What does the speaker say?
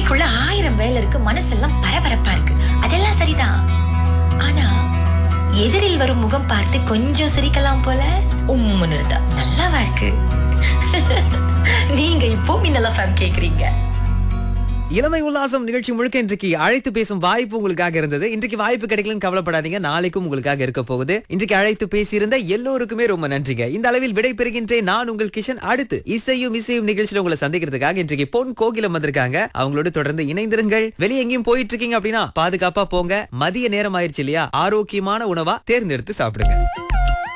மூளைக்குள்ள ஆயிரம் வேலை இருக்கு மனசெல்லாம் பரபரப்பா இருக்கு அதெல்லாம் சரிதான் ஆனா எதிரில் வரும் முகம் பார்த்து கொஞ்சம் சிரிக்கலாம் போல உம்முன்னு இருந்தா நல்லாவா இருக்கு நீங்க இப்போ மின்னலா ஃபேம் கேக்குறீங்க இளமை உல்லாசம் நிகழ்ச்சி முழுக்க இன்றைக்கு அழைத்து பேசும் வாய்ப்பு உங்களுக்காக இருந்தது இன்றைக்கு வாய்ப்பு கிடைக்கலன்னு கவலைப்படாதீங்க நாளைக்கும் உங்களுக்காக இருக்க போகுது இன்றைக்கு அழைத்து பேசியிருந்த எல்லோருக்குமே ரொம்ப நன்றிங்க இந்த அளவில் விடை பெறுகின்றேன் நான் உங்கள் கிஷன் அடுத்து இசையும் இசையும் நிகழ்ச்சியில உங்களை சந்திக்கிறதுக்காக இன்றைக்கு பொன் கோகிலம் வந்திருக்காங்க அவங்களோட தொடர்ந்து இணைந்திருங்கள் வெளியே எங்கேயும் போயிட்டு இருக்கீங்க அப்படின்னா பாதுகாப்பா போங்க மதிய நேரம் ஆயிருச்சு இல்லையா ஆரோக்கியமான உணவா தேர்ந்தெடுத்து சாப்பிடுங்க